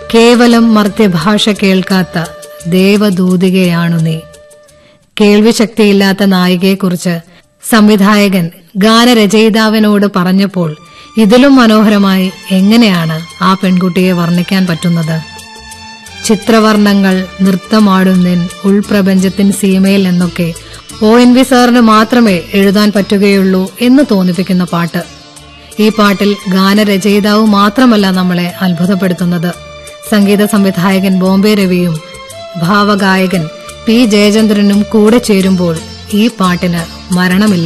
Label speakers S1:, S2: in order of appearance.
S1: കേവലം മർത്യഭാഷ കേൾക്കാത്ത ദേവദൂതികയാണു നീ കേൾവിശക്തിയില്ലാത്ത നായികയെക്കുറിച്ച് സംവിധായകൻ ഗാനരചയിതാവിനോട് പറഞ്ഞപ്പോൾ ഇതിലും മനോഹരമായി എങ്ങനെയാണ് ആ പെൺകുട്ടിയെ വർണ്ണിക്കാൻ പറ്റുന്നത് ചിത്രവർണ്ണങ്ങൾ നൃത്തമാടുന്നിൻ ഉൾപ്രപഞ്ചത്തിൻ സീമയിൽ എന്നൊക്കെ ഒ എൻ വി സാറിന് മാത്രമേ എഴുതാൻ പറ്റുകയുള്ളൂ എന്ന് തോന്നിപ്പിക്കുന്ന പാട്ട് ഈ പാട്ടിൽ ഗാനരചയിതാവ് മാത്രമല്ല നമ്മളെ അത്ഭുതപ്പെടുത്തുന്നത് സംഗീത സംവിധായകൻ ബോംബെ രവിയും ഭാവഗായകൻ പി ജയചന്ദ്രനും കൂടെ ചേരുമ്പോൾ ഈ പാട്ടിന് മരണമില്ല